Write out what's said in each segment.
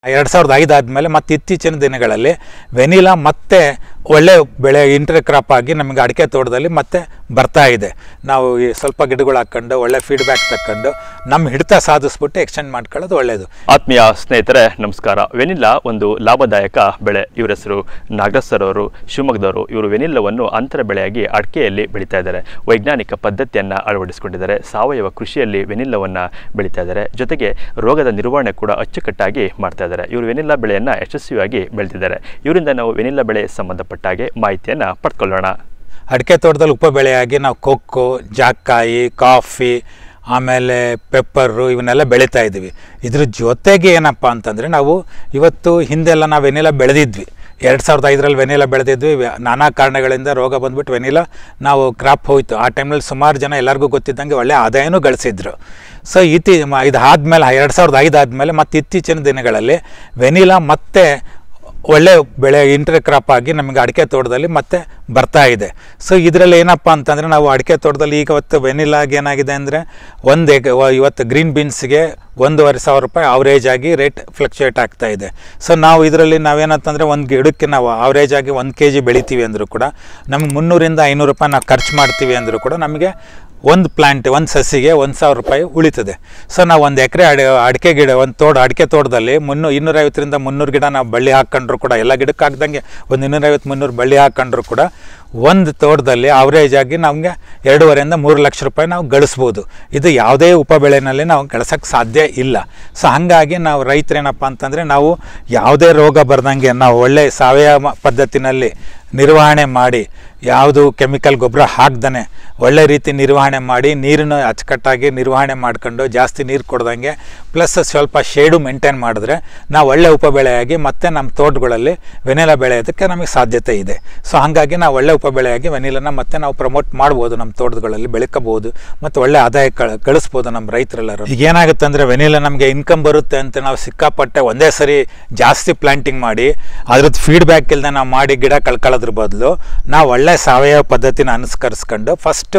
ಎರಡು ಸಾವಿರದ ಐದು ಆದಮೇಲೆ ಮತ್ತು ಇತ್ತೀಚಿನ ದಿನಗಳಲ್ಲಿ ವೆನಿಲಾ ಮತ್ತೆ ಒಳ್ಳೆ ಬೆಳೆ ಇಂಟರ್ ಕ್ರಾಪ್ ಆಗಿ ನಮಗೆ ಅಡಿಕೆ ತೋಟದಲ್ಲಿ ಮತ್ತೆ ಬರ್ತಾ ಇದೆ ನಾವು ಈ ಸ್ವಲ್ಪ ಗಿಡಗಳು ಹಾಕ್ಕೊಂಡು ಒಳ್ಳೆ ಫೀಡ್ಬ್ಯಾಕ್ ತಕ್ಕೊಂಡು ನಮ್ಮ ಹಿಡಿತ ಸಾಧಿಸ್ಬಿಟ್ಟು ಎಕ್ಸ್ಟೆಂಡ್ ಮಾಡ್ಕೊಳ್ಳೋದು ಒಳ್ಳೆಯದು ಆತ್ಮೀಯ ಸ್ನೇಹಿತರೆ ನಮಸ್ಕಾರ ವೆನಿಲ್ಲಾ ಒಂದು ಲಾಭದಾಯಕ ಬೆಳೆ ಇವರ ಹೆಸರು ನಾಗರಾಜ್ ಸರ್ ಅವರು ಶಿವಮೊಗ್ಗದವರು ಇವರು ವೆನಿಲ್ಲವನ್ನು ಅಂತರ ಬೆಳೆಯಾಗಿ ಅಡಿಕೆಯಲ್ಲಿ ಬೆಳೀತಾ ಇದ್ದಾರೆ ವೈಜ್ಞಾನಿಕ ಪದ್ಧತಿಯನ್ನು ಅಳವಡಿಸಿಕೊಂಡಿದ್ದಾರೆ ಸಾವಯವ ಕೃಷಿಯಲ್ಲಿ ವೆನಿಲ್ಲವನ್ನು ಬೆಳೀತಾ ಇದ್ದಾರೆ ಜೊತೆಗೆ ರೋಗದ ನಿರ್ವಹಣೆ ಕೂಡ ಅಚ್ಚುಕಟ್ಟಾಗಿ ಮಾಡ್ತಾ ಇದ್ದಾರೆ ಇವರು ವೆನಿಲ್ಲಾ ಬೆಳೆಯನ್ನು ಯಶಸ್ವಿಯಾಗಿ ಬೆಳೆದಿದ್ದಾರೆ ಇವರಿಂದ ನಾವು ವೆನಿಲ್ಲಾ ಬೆಳೆ ಸಂಬಂಧಪಟ್ಟ ಹಾಗೆ ಮಾಹಿತಿಯನ್ನು ಪಡ್ಕೊಳ್ಳೋಣ ಅಡಿಕೆ ತೋಟದಲ್ಲಿ ಉಪ ಬೆಳೆಯಾಗಿ ನಾವು ಕೊಕ್ಕೋ ಜಾಕಾಯಿ ಕಾಫಿ ಆಮೇಲೆ ಪೆಪ್ಪರು ಇವನ್ನೆಲ್ಲ ಬೆಳೀತಾ ಇದ್ದೀವಿ ಇದ್ರ ಜೊತೆಗೆ ಏನಪ್ಪ ಅಂತಂದರೆ ನಾವು ಇವತ್ತು ಹಿಂದೆಲ್ಲ ನಾವು ವೆನಿಲ ಬೆಳೆದಿದ್ವಿ ಎರಡು ಸಾವಿರದ ಐದರಲ್ಲಿ ವೆನಿಲ ಬೆಳೆದಿದ್ವಿ ವ್ಯ- ನಾನಾ ಕಾರಣಗಳಿಂದ ರೋಗ ಬಂದ್ಬಿಟ್ಟು ವೆನಿಲ ನಾವು ಕ್ರಾಪ್ ಹೋಯ್ತು ಆ ಟೈಮ್ನಲ್ಲಿ ಸುಮಾರು ಜನ ಎಲ್ಲರಿಗೂ ಗೊತ್ತಿದ್ದಂಗೆ ಒಳ್ಳೆ ಆದಾಯನೂ ಗಳಿಸಿದ್ರು ಸೊ ಇತ್ತೀ ಮ- ಇದು ಆದಮೇಲೆ ಎರಡು ಸಾವಿರದ ಐದು ಆದಮೇಲೆ ಮತ್ತು ಇತ್ತೀಚಿನ ದಿನಗಳಲ್ಲಿ ವೆನಿಲ ಮತ್ತೆ ಒಳ್ಳೆ ಬೆಳೆ ಇಂಟರ್ ಕ್ರಾಪ್ ಆಗಿ ನಮಗೆ ಅಡಿಕೆ ತೋಟದಲ್ಲಿ ಮತ್ತೆ ಬರ್ತಾ ಇದೆ ಸೊ ಇದರಲ್ಲಿ ಏನಪ್ಪ ಅಂತಂದರೆ ನಾವು ಅಡಿಕೆ ತೋಟದಲ್ಲಿ ಈಗ ಇವತ್ತು ವೆನಿಲಾಗಿ ಏನಾಗಿದೆ ಅಂದರೆ ಒಂದು ಎಗ್ ವ- ಇವತ್ತು ಗ್ರೀನ್ ಬೀನ್ಸ್ಗೆ ಒಂದೂವರೆ ಸಾವಿರ ರೂಪಾಯಿ ಅವರೇಜ್ ಆಗಿ ರೇಟ್ ಫ್ಲಕ್ಚುಯೇಟ್ ಆಗ್ತಾ ಇದೆ ಸೊ ನಾವು ಇದರಲ್ಲಿ ನಾವೇನಂತಂದರೆ ಒಂದು ಗಿಡಕ್ಕೆ ನಾವು ಅವರೇಜ್ ಆಗಿ ಒಂದು ಕೆ ಜಿ ಬೆಳಿತೀವಿ ಅಂದರೂ ಕೂಡ ನಮಗೆ ಮುನ್ನೂರಿಂದ ಐನೂರು ರೂಪಾಯಿ ನಾವು ಖರ್ಚು ಮಾಡ್ತೀವಿ ಅಂದರೂ ಕೂಡ ನಮಗೆ ಒಂದು ಪ್ಲ್ಯಾಂಟ್ ಒಂದು ಸಸಿಗೆ ಒಂದು ಸಾವಿರ ರೂಪಾಯಿ ಉಳಿತದೆ ಸೊ ನಾವು ಒಂದು ಎಕರೆ ಅಡಿ ಅಡಿಕೆ ಗಿಡ ಒಂದು ತೋಟ ಅಡಿಕೆ ತೋಟದಲ್ಲಿ ಮುನ್ನೂ ಇನ್ನೂರೈವತ್ತರಿಂದ ಮುನ್ನೂರು ಗಿಡ ನಾವು ಬಳ್ಳಿ ಹಾಕ್ಕೊಂಡ್ರು ಕೂಡ ಎಲ್ಲ ಗಿಡಕ್ಕೆ ಹಾಕ್ದಂಗೆ ಒಂದು ಇನ್ನೂರೈವತ್ತು ಮುನ್ನೂರು ಬಳ್ಳಿ ಹಾಕ್ಕೊಂಡ್ರು ಕೂಡ ಒಂದು ತೋಟದಲ್ಲಿ ಅವರೇಜ್ ಆಗಿ ನಮಗೆ ಎರಡೂವರೆಯಿಂದ ಮೂರು ಲಕ್ಷ ರೂಪಾಯಿ ನಾವು ಗಳಿಸ್ಬೋದು ಇದು ಯಾವುದೇ ಉಪ ಬೆಳೆನಲ್ಲಿ ನಾವು ಗಳಿಸೋಕ್ಕೆ ಸಾಧ್ಯ ಇಲ್ಲ ಸೊ ಹಾಗಾಗಿ ನಾವು ರೈತರೇನಪ್ಪ ಅಂತಂದರೆ ನಾವು ಯಾವುದೇ ರೋಗ ಬರ್ದಂಗೆ ನಾವು ಒಳ್ಳೆ ಸಾವಯವ ಪದ್ಧತಿನಲ್ಲಿ ನಿರ್ವಹಣೆ ಮಾಡಿ ಯಾವುದು ಕೆಮಿಕಲ್ ಗೊಬ್ಬರ ಹಾಕ್ದೇ ಒಳ್ಳೆ ರೀತಿ ನಿರ್ವಹಣೆ ಮಾಡಿ ನೀರನ್ನು ಅಚ್ಚುಕಟ್ಟಾಗಿ ನಿರ್ವಹಣೆ ಮಾಡ್ಕೊಂಡು ಜಾಸ್ತಿ ನೀರು ಕೊಡ್ದಂಗೆ ಪ್ಲಸ್ ಸ್ವಲ್ಪ ಶೇಡು ಮೇಂಟೈನ್ ಮಾಡಿದ್ರೆ ನಾವು ಒಳ್ಳೆ ಉಪಬೆಳೆಯಾಗಿ ಮತ್ತೆ ನಮ್ಮ ತೋಟಗಳಲ್ಲಿ ವೆನಿಲ ಬೆಳೆಯೋದಕ್ಕೆ ನಮಗೆ ಸಾಧ್ಯತೆ ಇದೆ ಸೊ ಹಾಗಾಗಿ ನಾವು ಒಳ್ಳೆ ಉಪಬೆಳೆಯಾಗಿ ವೆನಿಲನ ಮತ್ತೆ ನಾವು ಪ್ರಮೋಟ್ ಮಾಡ್ಬೋದು ನಮ್ಮ ತೋಟಗಳಲ್ಲಿ ಬೆಳಕಬಹುದು ಮತ್ತು ಒಳ್ಳೆ ಆದಾಯ ಕ- ಗಳಿಸ್ಬೋದು ನಮ್ಮ ರೈತರೆಲ್ಲರೂ ಈಗ ಏನಾಗುತ್ತೆ ಅಂದರೆ ವೆನಿಲ ನಮಗೆ ಇನ್ಕಮ್ ಬರುತ್ತೆ ಅಂತ ನಾವು ಸಿಕ್ಕಾಪಟ್ಟೆ ಒಂದೇ ಸರಿ ಜಾಸ್ತಿ ಪ್ಲಾಂಟಿಂಗ್ ಮಾಡಿ ಅದ್ರದ್ದು ಫೀಡ್ಬ್ಯಾಕ್ ಇಲ್ಲದೆ ನಾವು ಮಾಡಿ ಗಿಡ ಕಳ್ಕೊಳ್ಳೋದ್ರ ಬದಲು ನಾವು ಒಳ್ಳೆ ಸಾವಯವ ಪದ್ಧತಿನ ಅನುಸರಿಸ್ಕೊಂಡು ಫಸ್ಟು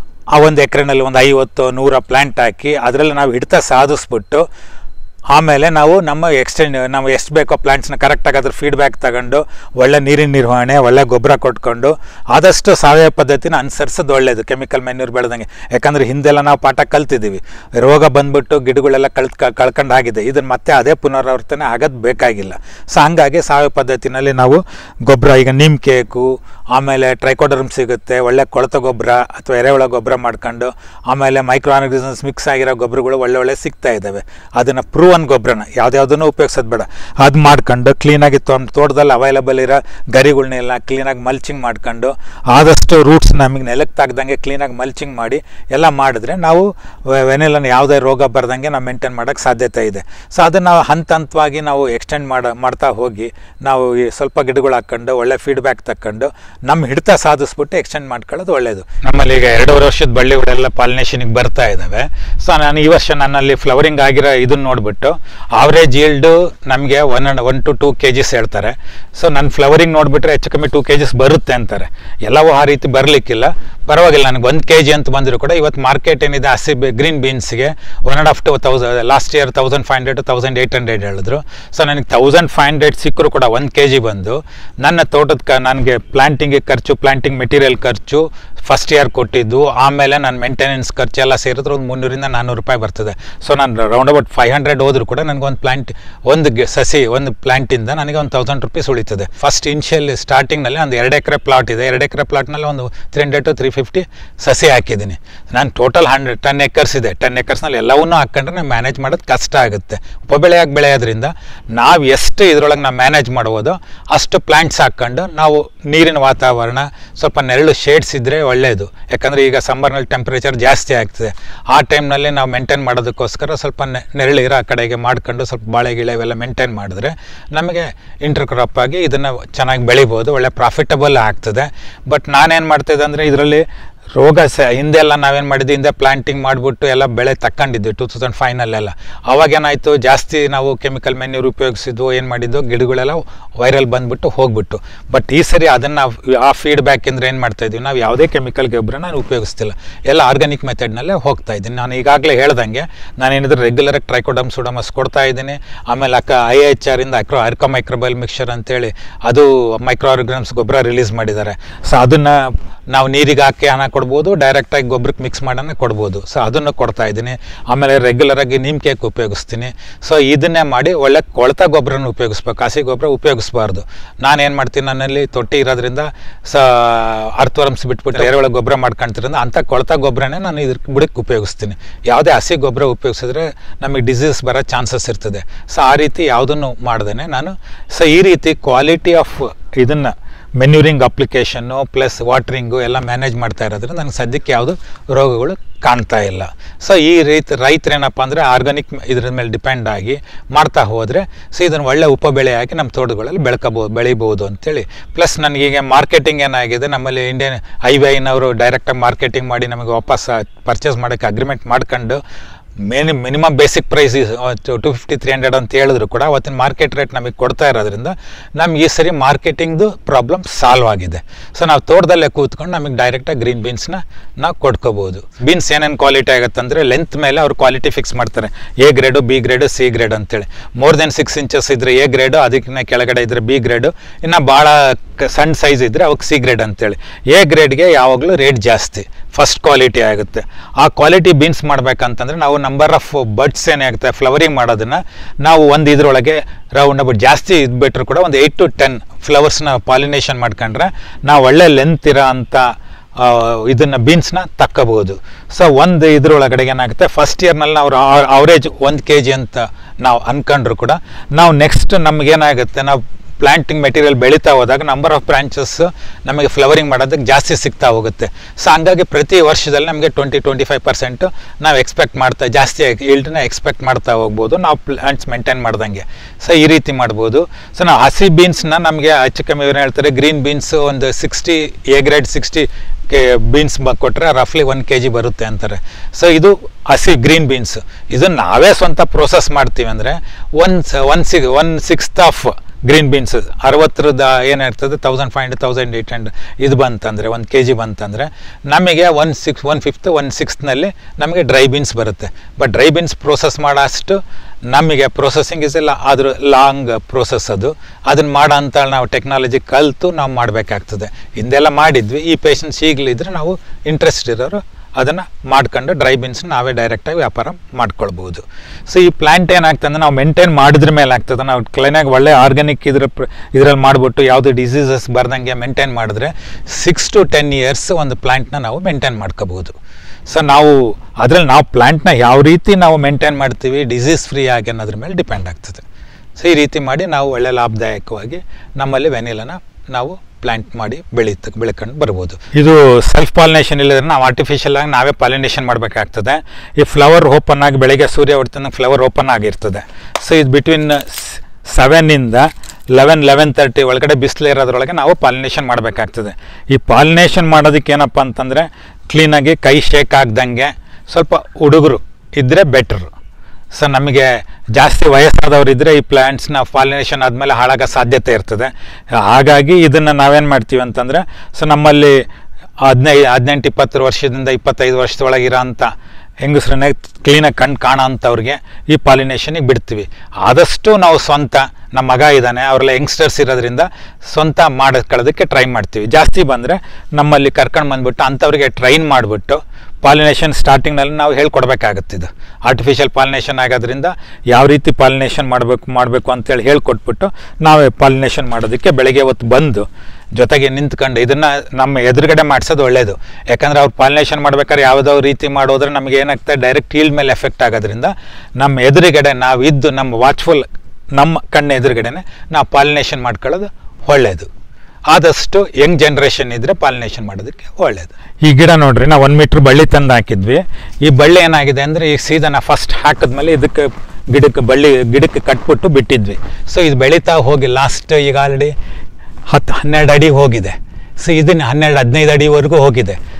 ಆ ಒಂದು ಎಕರೆನಲ್ಲಿ ಒಂದು ಐವತ್ತು ನೂರ ಪ್ಲ್ಯಾಂಟ್ ಹಾಕಿ ಅದರಲ್ಲಿ ನಾವು ಹಿಡಿತ ಸಾಧಿಸ್ಬಿಟ್ಟು ಆಮೇಲೆ ನಾವು ನಮ್ಮ ಎಕ್ಸ್ಟೆಂಡ್ ನಾವು ಎಷ್ಟು ಬೇಕೋ ಪ್ಲಾಂಟ್ಸ್ನ ಕರೆಕ್ಟಾಗಿ ಅದ್ರ ಫೀಡ್ಬ್ಯಾಕ್ ತಗೊಂಡು ಒಳ್ಳೆ ನೀರಿನ ನಿರ್ವಹಣೆ ಒಳ್ಳೆ ಗೊಬ್ಬರ ಕೊಟ್ಕೊಂಡು ಆದಷ್ಟು ಸಾವಯವ ಪದ್ಧತಿನ ಅನುಸರಿಸೋದು ಒಳ್ಳೆಯದು ಕೆಮಿಕಲ್ ಮೆನ್ಯೂರ್ ಬೆಳೆದಂಗೆ ಯಾಕಂದರೆ ಹಿಂದೆಲ್ಲ ನಾವು ಪಾಠ ಕಲ್ತಿದ್ದೀವಿ ರೋಗ ಬಂದ್ಬಿಟ್ಟು ಗಿಡಗಳೆಲ್ಲ ಕಳ್ತ್ ಕಳ್ಕೊಂಡು ಆಗಿದೆ ಇದನ್ನು ಮತ್ತೆ ಅದೇ ಪುನರಾವರ್ತನೆ ಆಗೋದು ಬೇಕಾಗಿಲ್ಲ ಸೊ ಹಂಗಾಗಿ ಸಾವಯವ ಪದ್ಧತಿನಲ್ಲಿ ನಾವು ಗೊಬ್ಬರ ಈಗ ನೀಮ್ ಕೇಕು ಆಮೇಲೆ ಟ್ರೈಕೋಡರ್ಮ್ ಸಿಗುತ್ತೆ ಒಳ್ಳೆ ಕೊಳೆತ ಗೊಬ್ಬರ ಅಥವಾ ಎರೆಹುಳ ಗೊಬ್ಬರ ಮಾಡ್ಕೊಂಡು ಆಮೇಲೆ ಮೈಕ್ರೋ ಆರ್ಗನಿಸಮ್ಸ್ ಮಿಕ್ಸ್ ಆಗಿರೋ ಗೊಬ್ಬರಗಳು ಒಳ್ಳೆ ಒಳ್ಳೆ ಸಿಗ್ತಾ ಇದ್ದಾವೆ ಅದನ್ನು ಪ್ರೂವನ್ ಗೊಬ್ಬರನ ಯಾವ್ದ್ಯಾವ್ದನ್ನು ಉಪಯೋಗಿಸೋದು ಬೇಡ ಅದು ಮಾಡ್ಕೊಂಡು ಕ್ಲೀನಾಗಿ ತೋಟದಲ್ಲಿ ಅವೈಲಬಲ್ ಇರೋ ಗರಿಗಳನ್ನೆಲ್ಲ ಕ್ಲೀನಾಗಿ ಮಲ್ಚಿಂಗ್ ಮಾಡ್ಕೊಂಡು ಆದಷ್ಟು ರೂಟ್ಸ್ ನಮಗೆ ನೆಲಕ್ಕೆ ತಾಗ್ದಂಗೆ ಕ್ಲೀನಾಗಿ ಮಲ್ಚಿಂಗ್ ಮಾಡಿ ಎಲ್ಲ ಮಾಡಿದ್ರೆ ನಾವು ವೆನಿಲನ ಯಾವುದೇ ರೋಗ ಬರ್ದಂಗೆ ನಾವು ಮೇಂಟೈನ್ ಮಾಡೋಕ್ಕೆ ಸಾಧ್ಯತೆ ಇದೆ ಸೊ ಅದನ್ನು ನಾವು ಹಂತ ಹಂತವಾಗಿ ನಾವು ಎಕ್ಸ್ಟೆಂಡ್ ಮಾಡ ಮಾಡ್ತಾ ಹೋಗಿ ನಾವು ಈ ಸ್ವಲ್ಪ ಗಿಡಗಳು ಹಾಕ್ಕೊಂಡು ಒಳ್ಳೆ ಫೀಡ್ಬ್ಯಾಕ್ ತಕ್ಕೊಂಡು ನಮ್ಮ ಹಿಡಿತ ಸಾಧಿಸ್ಬಿಟ್ಟು ಎಕ್ಸ್ಟೆಂಡ್ ಮಾಡ್ಕೊಳ್ಳೋದು ಒಳ್ಳೆಯದು ನಮ್ಮಲ್ಲಿ ಈಗ ಎರಡೂವರೆ ವರ್ಷದ ಬಳ್ಳಿಗಳೆಲ್ಲ ಪಾಲಿನೇಷನ್ಗೆ ಬರ್ತಾ ಇದ್ದಾವೆ ಸೊ ನಾನು ಈ ವರ್ಷ ನನ್ನಲ್ಲಿ ಫ್ಲವರಿಂಗ್ ಆಗಿರೋ ಇದನ್ನ ನೋಡಿಬಿಟ್ಟು ಆವ್ರೇಜ್ ಈಲ್ಡು ನಮಗೆ one and one to two K Gs ಹೇಳ್ತಾರೆ ಸೊ ನನ್ನ ಫ್ಲವರಿಂಗ್ ನೋಡಿಬಿಟ್ರೆ ಹೆಚ್ಚು ಕಮ್ಮಿ ಟೂ ಕೆ ಜಿಸ್ ಬರುತ್ತೆ ಅಂತಾರೆ ಎಲ್ಲವೂ ಆ ರೀತಿ ಬರಲಿಕ್ಕಿಲ್ಲ ಪರವಾಗಿಲ್ಲ ನನಗೆ ಒಂದು ಕೆ ಜಿ ಅಂತ ಬಂದರೂ ಕೂಡ ಇವತ್ತು ಮಾರ್ಕೆಟ್ ಏನಿದೆ ಹಸಿ ಗ್ರೀನ್ ಬೀನ್ಸ್ಗೆ one and half to thousand last year thousand five hundred thousand eight hundred ಹೇಳಿದ್ರು ಸೊ ನನಗೆ ತೌಸಂಡ್ ಫೈವ್ ಹಂಡ್ರೆಡ್ ಸಿಕ್ಕರು ಕೂಡ ಒಂದು ಕೆ ಜಿ ಬಂದು ನನ್ನ ತೋಟದ ಕ ನನಗೆ ಪ್ಲಾಂಟಿಂಗಿಗೆ ಖರ್ಚು ಪ್ಲಾಂಟಿಂಗ್ ಮೆಟೀರಿಯಲ್ ಖರ್ಚು ಫಸ್ಟ್ ಇಯರ್ ಕೊಟ್ಟಿದ್ದು ಆಮೇಲೆ ನನ್ನ ಮೇಂಟೆನೆನ್ಸ್ ಖರ್ಚು ಎಲ್ಲ ಸೇರಿದ್ರೆ ಒಂದು ಮುನ್ನೂರಿಂದ ನಾನ್ನೂರು ರೂಪಾಯಿ ಬರ್ತದೆ ಸೊ ನಾನು ರೌಂಡ್ ಅಬೌಟ್ ಫೈವ್ ಹಂಡ್ರೆಡ್ ಹೋದ್ರು ಕೂಡ ನನಗೆ ಒಂದು ಪ್ಲಾಂಟ್ ಒಂದು ಗೆ- ಸಸಿ ಒಂದು ಪ್ಲಾಂಟಿಂದ ನನಗೆ ಒಂದು ತೌಸಂಡ್ ರುಪೀಸ್ ಉಳಿತದೆ ಫಸ್ಟ್ ಇನಿಷಿಯಲ್ ಸ್ಟಾರ್ಟಿಂಗ್ನಲ್ಲಿ ಒಂದು ಎರಡು ಎಕರೆ ಪ್ಲಾಟ್ ಇದೆ ಎರಡು ಎಕರೆ ಪ್ಲಾಟ್ನಲ್ಲಿ ಒಂದು three hundred to three fifty ಸಸಿ ಹಾಕಿದ್ದೀನಿ ನಾನು ಟೋಟಲ್ ಹಂಡ್ರೆಡ್ ಟೆನ್ ಎಕರ್ಸ್ ಇದೆ ಟೆನ್ ಎಕರ್ಸ್ನಲ್ಲಿ ಎಲ್ಲವನ್ನೂ ಹಾಕ್ಕೊಂಡ್ರೆ ನಾವು ಮ್ಯಾನೇಜ್ ಮಾಡೋದು ಕಷ್ಟ ಆಗುತ್ತೆ ಉಪಬೆಳೆಯಾಗಿ ಬೆಳೆಯೋದ್ರಿಂದ ನಾವು ಎಷ್ಟು ಇದರೊಳಗೆ ನಾವು ಮ್ಯಾನೇಜ್ ಮಾಡ್ಬೋದು ಅಷ್ಟು ಪ್ಲಾಂಟ್ಸ್ ಹಾಕ್ಕೊಂಡು ನಾವು ನೀರಿನ ವಾತಾವರಣ ಸ್ವಲ್ಪ ನೆರಳು ಶೇಡ್ಸ್ ಇದ್ದರೆ ಒಳ್ಳೆಯದು ಯಾಕಂದರೆ ಈಗ ಸಮ್ಮರ್ನಲ್ಲಿ ಟೆಂಪ್ರೇಚರ್ ಜಾಸ್ತಿ ಆಗ್ತದೆ ಆ ಟೈಮ್ನಲ್ಲಿ ನಾವು ಮೇಂಟೈನ್ ಮಾಡೋದಕ್ಕೋಸ್ಕರ ಸ್ವಲ್ಪ ನೆ- ನೆರಳು ಇರೋ ಕಡೆಗೆ ಮಾಡ್ಕೊಂಡು ಸ್ವಲ್ಪ ಬಾಳೆ ಗಿಳೆ ಇವೆಲ್ಲ ಮೇಂಟೈನ್ ಮಾಡಿದ್ರೆ ನಮಗೆ ಇಂಟರ್ ಕ್ರಾಪ್ ಆಗಿ ಇದನ್ನು ಚೆನ್ನಾಗಿ ಬೆಳಿಬೋದು ಒಳ್ಳೆ ಪ್ರಾಫಿಟಬಲ್ ಆಗ್ತದೆ ಬಟ್ ನಾನೇನು ಮಾಡ್ತಿದ್ದೆ ಅಂದರೆ ಇದರಲ್ಲಿ ರೋಗ ಸ ಹಿಂದೆಲ್ಲ ನಾವೇನು ಮಾಡಿದ್ವಿ ಹಿಂದೆ ಪ್ಲಾಂಟಿಂಗ್ ಮಾಡಿಬಿಟ್ಟು ಎಲ್ಲ ಬೆಳೆ ತಕ್ಕೊಂಡಿದ್ವಿ ಟೂ ತೌಸಂಡ್ ಫೈನಲ್ಲೆಲ್ಲ ಅವಾಗೇನಾಯಿತು ಜಾಸ್ತಿ ನಾವು ಕೆಮಿಕಲ್ ಮೆನ್ಯೂರ್ ಉಪಯೋಗಿಸಿದ್ವು ಏನು ಮಾಡಿದ್ವು ಗಿಡಗಳೆಲ್ಲ ವೈರಲ್ ಬಂದ್ಬಿಟ್ಟು ಹೋಗ್ಬಿಟ್ಟು ಬಟ್ ಈ ಸರಿ ಅದನ್ನು ಆ ಫೀಡ್ಬ್ಯಾಕ್ ಇಂದ್ರೆ ಏನು ಮಾಡ್ತಾ ಇದ್ವಿ ನಾವು ಯಾವುದೇ ಕೆಮಿಕಲ್ ಗೊಬ್ಬರ ನಾನು ಉಪಯೋಗಿಸ್ತಿಲ್ಲ ಎಲ್ಲ ಆರ್ಗಾನಿಕ್ ಮೆಥಡ್ನಲ್ಲೇ ಹೋಗ್ತಾ ಇದ್ದೀನಿ ನಾನು ಈಗಾಗಲೇ ಹೇಳ್ದಂಗೆ ನಾನು ಏನಿದ್ರೆ ರೆಗ್ಯುಲರಾಗಿ ಟ್ರೈಕೋಡಮ್ ಸುಡಮಸ್ ಕೊಡ್ತಾ ಇದ್ದೀನಿ ಆಮೇಲೆ ಅಕ್ಕ ಐ ಎಚ್ ಆರಿಂದ ಅಕ್ರೋ ಅರ್ಕೋ ಮೈಕ್ರೋಬೈಲ್ ಮಿಕ್ಸರ್ ಅಂತೇಳಿ ಅದು ಮೈಕ್ರೋ ಆರ್ಗ್ರಾಮ್ಸ್ ಗೊಬ್ಬರ ರಿಲೀಸ್ ಮಾಡಿದ್ದಾರೆ ಸೊ ಅದನ್ನು ನಾವು ನೀರಿಗೆ ಹಾಕಿ ಹಣ ಕೊಡ್ಬೋದು ಡೈರೆಕ್ಟಾಗಿ ಗೊಬ್ಬರಕ್ಕೆ ಮಿಕ್ಸ್ ಮಾಡೋಣ ಕೊಡ್ಬೋದು ಸೊ ಅದನ್ನು ಕೊಡ್ತಾ ಇದ್ದೀನಿ ಆಮೇಲೆ ರೆಗ್ಯುಲರಾಗಿ ನೀಮ್ ಕೇಕ್ ಉಪಯೋಗಿಸ್ತೀನಿ ಸೊ ಇದನ್ನೇ ಮಾಡಿ ಒಳ್ಳೆ ಕೊಳ್ತ ಗೊಬ್ಬರನ ಉಪಯೋಗಿಸ್ಬೇಕು ಹಸಿ ಗೊಬ್ಬರ ಉಪಯೋಗಿಸ್ಬಾರ್ದು ನಾನು ಏನು ಮಾಡ್ತೀನಿ ನನ್ನಲ್ಲಿ ತೊಟ್ಟಿ ಇರೋದ್ರಿಂದ ಸ ಅರ್ಥವರ್ಮ್ಸ್ ಬಿಟ್ಬಿಟ್ಟು ಎರೆಹುಳ ಗೊಬ್ಬರ ಮಾಡ್ಕೊಂತಿರಿಂದ ಅಂಥ ಕೊಳ್ತ ಗೊಬ್ಬರನೇ ನಾನು ಇದ್ರ ಬುಡಕ್ಕೆ ಉಪಯೋಗಿಸ್ತೀನಿ ಯಾವುದೇ ಹಸಿ ಗೊಬ್ಬರ ಉಪಯೋಗಿಸಿದ್ರೆ ನಮಗೆ ಡಿಸೀಸ್ ಬರೋ ಚಾನ್ಸಸ್ ಇರ್ತದೆ ಸೊ ಆ ರೀತಿ ಯಾವುದನ್ನು ಮಾಡ್ದೇನೆ ನಾನು ಸೊ ಈ ರೀತಿ ಕ್ವಾಲಿಟಿ ಆಫ್ ಇದನ್ನು ಮೆನ್ಯೂರಿಂಗ್ ಅಪ್ಲಿಕೇಶನ್ನು ಪ್ಲಸ್ ವಾಟ್ರಿಂಗು ಎಲ್ಲ ಮ್ಯಾನೇಜ್ ಮಾಡ್ತಾ ಇರೋದ್ರಿಂದ ನನಗೆ ಸದ್ಯಕ್ಕೆ ಯಾವುದು ರೋಗಗಳು ಕಾಣ್ತಾ ಇಲ್ಲ ಸೊ ಈ ರೀತಿ ರೈತರೇನಪ್ಪ ಅಂದರೆ ಆರ್ಗಾನಿಕ್ ಇದ್ರ ಮೇಲೆ ಡಿಪೆಂಡ್ ಆಗಿ ಮಾಡ್ತಾ ಹೋದರೆ ಸೊ ಇದನ್ನು ಒಳ್ಳೆ ಉಪಬೆಳೆಯಾಗಿ ನಮ್ಮ ತೋಟಗಳಲ್ಲಿ ಬೆಳ್ಕೋಬೋದು ಬೆಳಿಬೋದು ಅಂತೇಳಿ ಪ್ಲಸ್ ನನಗೀಗ ಮಾರ್ಕೆಟಿಂಗ್ ಏನಾಗಿದೆ ನಮ್ಮಲ್ಲಿ ಇಂಡಿಯನ್ ಐವೈನವರು ಡೈರೆಕ್ಟಾಗಿ ಮಾರ್ಕೆಟಿಂಗ್ ಮಾಡಿ ನಮಗೆ ವಾಪಸ್ ಪರ್ಚೇಸ್ ಮಾಡೋಕ್ಕೆ ಅಗ್ರಿಮೆಂಟ್ ಮಾಡ್ಕೊಂಡು mini minimum basic price two fifty three hundred ಅಂತ ಹೇಳಿದ್ರು ಕೂಡ ಅವತ್ತಿನ ಮಾರ್ಕೆಟ್ ರೇಟ್ ನಮಗೆ ಕೊಡ್ತಾ ಇರೋದ್ರಿಂದ ನಮ್ಗೆ ಈ ಸರಿ ಮಾರ್ಕೆಟಿಂಗ್ದು ಪ್ರಾಬ್ಲಮ್ ಸಾಲ್ವ್ ಆಗಿದೆ ಸೊ ನಾವು ತೋಟದಲ್ಲೇ ಕೂತ್ಕೊಂಡು ನಮಗೆ ಡೈರೆಕ್ಟಾಗಿ ಗ್ರೀನ್ ಬೀನ್ಸ್ನ ನಾವು ಕೊಡ್ಕೋಬೋದು ಬೀನ್ಸ್ ಏನೇನು ಕ್ವಾಲಿಟಿ ಆಗುತ್ತೆ ಅಂದರೆ ಲೆಂತ್ ಮೇಲೆ ಅವ್ರು ಕ್ವಾಲಿಟಿ ಫಿಕ್ಸ್ ಮಾಡ್ತಾರೆ A grade B grade C grade ಅಂತೇಳಿ ಮೋರ್ ದೆನ್ ಸಿಕ್ಸ್ ಇಂಚಸ್ ಇದ್ರೆ ಎ ಗ್ರೇಡು ಅದಕ್ಕಿಂತ ಕೆಳಗಡೆ ಇದ್ರೆ ಬಿ ಗ್ರೇಡು ಇನ್ನು ಭಾಳ ಸಣ್ಣ ಸೈಜ್ ಇದ್ದರೆ ಅವಕ್ಕೆ ಸಿ ಗ್ರೇಡ್ ಅಂತೇಳಿ ಎ ಗ್ರೇಡ್ಗೆ ಯಾವಾಗಲೂ ರೇಟ್ ಜಾಸ್ತಿ ಫಸ್ಟ್ ಕ್ವಾಲಿಟಿ ಆಗುತ್ತೆ ಆ ಕ್ವಾಲಿಟಿ ಬೀನ್ಸ್ ಮಾಡ್ಬೇಕಂತಂದ್ರೆ ನಾವು ನಂಬರ್ ಆಫ್ ಬಡ್ಸ್ ಏನಾಗುತ್ತೆ ಫ್ಲವರಿಂಗ್ ಮಾಡೋದನ್ನ ನಾವು ಒಂದು ಇದ್ರೊಳಗೆ ರೌಂಡ್ ಅಬೌಟ್ ಜಾಸ್ತಿ ಇದ್ಬಿಟ್ರು ಕೂಡ ಒಂದು ಏಯ್ಟ್ ಟು ಟೆನ್ ಫ್ಲವರ್ಸ್ನ ಪಾಲಿನೇಷನ್ ಮಾಡ್ಕೊಂಡ್ರೆ ನಾವು ಒಳ್ಳೆ ಲೆಂತ್ ಇರೋ ಅಂಥ ಇದನ್ನು ಬೀನ್ಸ್ನ ತಕ್ಕಬಹುದು ಸೊ ಒಂದು ಇದ್ರೊಳಗಡೆ ಏನಾಗುತ್ತೆ ಫಸ್ಟ್ ಇಯರ್ನಲ್ಲಿ ನಾವು ಅವರೇಜ್ ಒಂದು ಕೆ ಜಿ ಅಂತ ನಾವು ಅನ್ಕೊಂಡ್ರು ಕೂಡ ನಾವು ನೆಕ್ಸ್ಟ್ ನಮಗೇನಾಗುತ್ತೆ ನಾವು ಪ್ಲಾಂಟಿಂಗ್ ಮೆಟೀರಿಯಲ್ ಬೆಳೀತಾ ಹೋದಾಗ ನಂಬರ್ ಆಫ್ ಬ್ರಾಂಚಸ್ ನಮಗೆ ಫ್ಲವರಿಂಗ್ ಮಾಡೋದಕ್ಕೆ ಜಾಸ್ತಿ ಸಿಗ್ತಾ ಹೋಗುತ್ತೆ ಸೊ ಹಂಗಾಗಿ ಪ್ರತಿ ವರ್ಷದಲ್ಲಿ ನಮಗೆ ಟ್ವೆಂಟಿ ಟ್ವೆಂಟಿ ಫೈವ್ ಪರ್ಸೆಂಟ್ ನಾವು ಎಕ್ಸ್ಪೆಕ್ಟ್ ಮಾಡ್ತಾ ಜಾಸ್ತಿ ಈಲ್ಡ್ನ ಎಕ್ಸ್ಪೆಕ್ಟ್ ಮಾಡ್ತಾ ಹೋಗ್ಬೋದು ನಾವು ಪ್ಲಾಂಟ್ಸ್ ಮೇಂಟೈನ್ ಮಾಡ್ದಂಗೆ ಸೊ ಈ ರೀತಿ ಮಾಡ್ಬೋದು ಸೊ ನಾವು ಹಸಿ ಬೀನ್ಸ್ನ ನಮಗೆ ಹೆಚ್ಚು ಕಮ್ಮಿ ಏನು ಹೇಳ್ತಾರೆ ಗ್ರೀನ್ ಬೀನ್ಸ್ ಒಂದು sixty A grade sixty K beans ಬ ಕೊಟ್ಟರೆ ರಫ್ಲಿ ಒನ್ ಕೆ ಜಿ ಬರುತ್ತೆ ಅಂತಾರೆ ಸೊ ಇದು ಹಸಿ ಗ್ರೀನ್ ಬೀನ್ಸ್ ಇದನ್ನು ನಾವೇ ಸ್ವಂತ ಪ್ರೋಸೆಸ್ ಮಾಡ್ತೀವಿ ಅಂದರೆ ಒನ್ ಒನ್ ಸಿ one sixth of green beans ಅರವತ್ತರದ ಏನಿರ್ತದೆ thousand five hundred thousand eight hundred ಇದು ಬಂತಂದರೆ ಒಂದು ಕೆ ಜಿ ಬಂತಂದರೆ ನಮಗೆ one six one fifth one ಸಿಕ್ಸ್ತ್ನಲ್ಲಿ ನಮಗೆ ಡ್ರೈ ಬೀನ್ಸ್ ಬರುತ್ತೆ ಬಟ್ ಡ್ರೈ ಬೀನ್ಸ್ ಪ್ರೋಸೆಸ್ ಮಾಡೋ ಅಷ್ಟು ನಮಗೆ ಪ್ರೊಸೆಸಿಂಗ್ ಇಸ್ ಎಲ್ಲ ಅದ್ರ ಲಾಂಗ್ ಪ್ರೋಸೆಸ್ ಅದು ಅದನ್ನು ಮಾಡೋ ಅಂತ ನಾವು ಟೆಕ್ನಾಲಜಿ ಕಲಿತು ನಾವು ಮಾಡಬೇಕಾಗ್ತದೆ ಹಿಂದೆಲ್ಲ ಮಾಡಿದ್ವಿ ಈ ಪೇಷನ್ಸ್ ಈಗಲಿದ್ರೆ ನಾವು ಇಂಟ್ರೆಸ್ಟ್ ಇರೋರು ಅದನ್ನು ಮಾಡ್ಕೊಂಡು ಡ್ರೈ ಬೀನ್ಸ್ ನಾವೇ ಡೈರೆಕ್ಟಾಗಿ ವ್ಯಾಪಾರ ಮಾಡ್ಕೊಳ್ಬೋದು ಸೊ ಈ ಪ್ಲಾಂಟ್ ಏನಾಗ್ತದೆ ನಾವು ಮೇಂಟೈನ್ ಮಾಡಿದ್ರ ಮೇಲೆ ಆಗ್ತದೆ ನಾವು ಕ್ಲೈನಾಗಿ ಒಳ್ಳೆ ಆರ್ಗ್ಯಾನಿಕ್ ಇದ್ರ ಇದರಲ್ಲಿ ಮಾಡಿಬಿಟ್ಟು ಯಾವುದೇ ಡಿಸೀಸಸ್ ಬರ್ದಂಗೆ ಮೇಂಟೈನ್ ಮಾಡಿದ್ರೆ ಸಿಕ್ಸ್ ಟು ಟೆನ್ ಇಯರ್ಸ್ ಒಂದು ಪ್ಲಾಂಟ್ನ ನಾವು ಮೇಂಟೈನ್ ಮಾಡ್ಕೋಬೋದು ಸೊ ನಾವು ಅದರಲ್ಲಿ ನಾವು ಪ್ಲಾಂಟ್ನ ಯಾವ ರೀತಿ ನಾವು ಮೇಂಟೈನ್ ಮಾಡ್ತೀವಿ ಡಿಸೀಸ್ ಫ್ರೀ ಆಗಿ ಅನ್ನೋದ್ರ ಮೇಲೆ ಡಿಪೆಂಡ್ ಆಗ್ತದೆ ಸೊ ಈ ರೀತಿ ಮಾಡಿ ನಾವು ಒಳ್ಳೆ ಲಾಭದಾಯಕವಾಗಿ ನಮ್ಮಲ್ಲಿ ವೆನಿಲನ ನಾವು ಪ್ಲಾಂಟ್ ಮಾಡಿ ಬೆಳೀತ ಬೆಳ್ಕೊಂಡು ಬರ್ಬೋದು ಇದು ಸೆಲ್ಫ್ ಪಾಲಿನೇಷನ್ ಇಲ್ಲದ್ರೆ ನಾವು ಆರ್ಟಿಫಿಷಿಯಲ್ ಆಗಿ ನಾವೇ ಪಾಲಿನೇಷನ್ ಮಾಡಬೇಕಾಗ್ತದೆ ಈ ಫ್ಲವರ್ ಓಪನ್ ಆಗಿ ಬೆಳಗ್ಗೆ ಸೂರ್ಯ ಹೊಡ್ತಂಗೆ ಫ್ಲವರ್ ಓಪನ್ ಆಗಿರ್ತದೆ ಸೊ ಇದು ಬಿಟ್ವೀನ್ ಸೆವೆನ್ನಿಂದ ಲೆವೆನ್ ಲೆವೆನ್ ತರ್ಟಿ ಒಳಗಡೆ ಬಿಸಿಲು ಇರೋದ್ರೊಳಗೆ ನಾವು ಪಾಲಿನೇಷನ್ ಮಾಡಬೇಕಾಗ್ತದೆ ಈ ಪಾಲಿನೇಷನ್ ಮಾಡೋದಕ್ಕೆ ಏನಪ್ಪ ಅಂತಂದರೆ ಕ್ಲೀನಾಗಿ ಕೈ ಶೇಕ್ ಆಗ್ದಂಗೆ ಸ್ವಲ್ಪ ಹುಡುಗರು ಇದ್ದರೆ ಬೆಟ್ರು ಸೊ ನಮಗೆ ಜಾಸ್ತಿ ವಯಸ್ಸಾದವ್ರು ಇದ್ದರೆ ಈ ಪ್ಲ್ಯಾಂಟ್ಸ್ನ ಪಾಲಿನೇಷನ್ ಆದಮೇಲೆ ಹಾಳಾಗೋ ಸಾಧ್ಯತೆ ಇರ್ತದೆ ಹಾಗಾಗಿ ಇದನ್ನು ನಾವೇನು ಮಾಡ್ತೀವಿ ಅಂತಂದರೆ ಸೊ ನಮ್ಮಲ್ಲಿ ಹದಿನೈದು ಹದಿನೆಂಟು ಇಪ್ಪತ್ತು ವರ್ಷದಿಂದ ಇಪ್ಪತ್ತೈದು ವರ್ಷದೊಳಗೆ ಇರೋ ಅಂಥ ಹೆಂಗಸ್ರನ್ನೇ ಕ್ಲೀನಾಗಿ ಕಣ್ಣು ಕಾಣೋ ಅಂಥವ್ರಿಗೆ ಈ ಪಾಲಿನೇಷನಿಗೆ ಬಿಡ್ತೀವಿ ಆದಷ್ಟು ನಾವು ಸ್ವಂತ ನಮ್ಮ ಮಗ ಇದ್ದಾನೆ ಅವರೆಲ್ಲ ಯಂಗ್ಸ್ಟರ್ಸ್ ಇರೋದ್ರಿಂದ ಸ್ವಂತ ಮಾಡ್ಕೊಳ್ಳೋದಕ್ಕೆ ಟ್ರೈ ಮಾಡ್ತೀವಿ ಜಾಸ್ತಿ ಬಂದರೆ ನಮ್ಮಲ್ಲಿ ಕರ್ಕೊಂಡು ಬಂದ್ಬಿಟ್ಟು ಅಂಥವ್ರಿಗೆ ಟ್ರೈನ್ ಮಾಡಿಬಿಟ್ಟು ಪಾಲಿನೇಷನ್ ಸ್ಟಾರ್ಟಿಂಗ್ನಲ್ಲಿ ನಾವು ಹೇಳ್ಕೊಡ್ಬೇಕಾಗತ್ತಿದ್ದು ಆರ್ಟಿಫಿಷಿಯಲ್ ಪಾಲಿನೇಷನ್ ಆಗೋದ್ರಿಂದ ಯಾವ ರೀತಿ ಪಾಲಿನೇಷನ್ ಮಾಡಬೇಕು ಮಾಡಬೇಕು ಅಂತೇಳಿ ಹೇಳ್ಕೊಟ್ಬಿಟ್ಟು ನಾವೇ ಪಾಲಿನೇಷನ್ ಮಾಡೋದಕ್ಕೆ ಬೆಳಗ್ಗೆ ಹೊತ್ತು ಬಂದು ಜೊತೆಗೆ ನಿಂತ್ಕೊಂಡು ಇದನ್ನು ನಮ್ಮ ಎದುರುಗಡೆ ಮಾಡಿಸೋದು ಒಳ್ಳೆಯದು ಯಾಕಂದರೆ ಅವ್ರು ಪಾಲಿನೇಷನ್ ಮಾಡ್ಬೇಕಾದ್ರೆ ಯಾವುದೋ ರೀತಿ ಮಾಡೋದ್ರೆ ನಮಗೆ ಏನಾಗ್ತದೆ ಡೈರೆಕ್ಟ್ ಈಲ್ಡ್ ಮೇಲೆ ಎಫೆಕ್ಟ್ ಆಗೋದ್ರಿಂದ ನಮ್ಮ ಎದುರುಗಡೆ ನಾವು ಇದ್ದು ನಮ್ಮ ವಾಚ್ಫುಲ್ ನಮ್ಮ ಕಣ್ಣ ಎದುರುಗಡೆನೆ ನಾವು ಪಾಲಿನೇಷನ್ ಮಾಡ್ಕೊಳ್ಳೋದು ಒಳ್ಳೆಯದು ಆದಷ್ಟು ಯಂಗ್ ಜನ್ರೇಷನ್ ಇದ್ದರೆ ಪಾಲಿನೇಷನ್ ಮಾಡೋದಕ್ಕೆ ಒಳ್ಳೆಯದು ಈ ಗಿಡ ನೋಡ್ರಿ ನಾವು ಒಂದು ಮೀಟ್ರ್ ಬಳ್ಳಿ ತಂದು ಹಾಕಿದ್ವಿ ಈ ಬಳ್ಳಿ ಏನಾಗಿದೆ ಅಂದರೆ ಈ ಸೀದನ ಫಸ್ಟ್ ಹಾಕಿದ್ಮೇಲೆ ಇದಕ್ಕೆ ಗಿಡಕ್ಕೆ ಬಳ್ಳಿ ಗಿಡಕ್ಕೆ ಕಟ್ಬಿಟ್ಟು ಬಿಟ್ಟಿದ್ವಿ ಸೊ ಇದು ಬೆಳೀತಾ ಹೋಗಿ ಲಾಸ್ಟ್ ಈಗ ಆಲ್ರೆಡಿ ಹತ್ತು ಹನ್ನೆರಡು ಅಡಿ ಹೋಗಿದೆ ಸೊ ಇದನ್ನು ಹನ್ನೆರಡು ಹದಿನೈದು ಅಡಿವರೆಗೂ ಹೋಗಿದೆ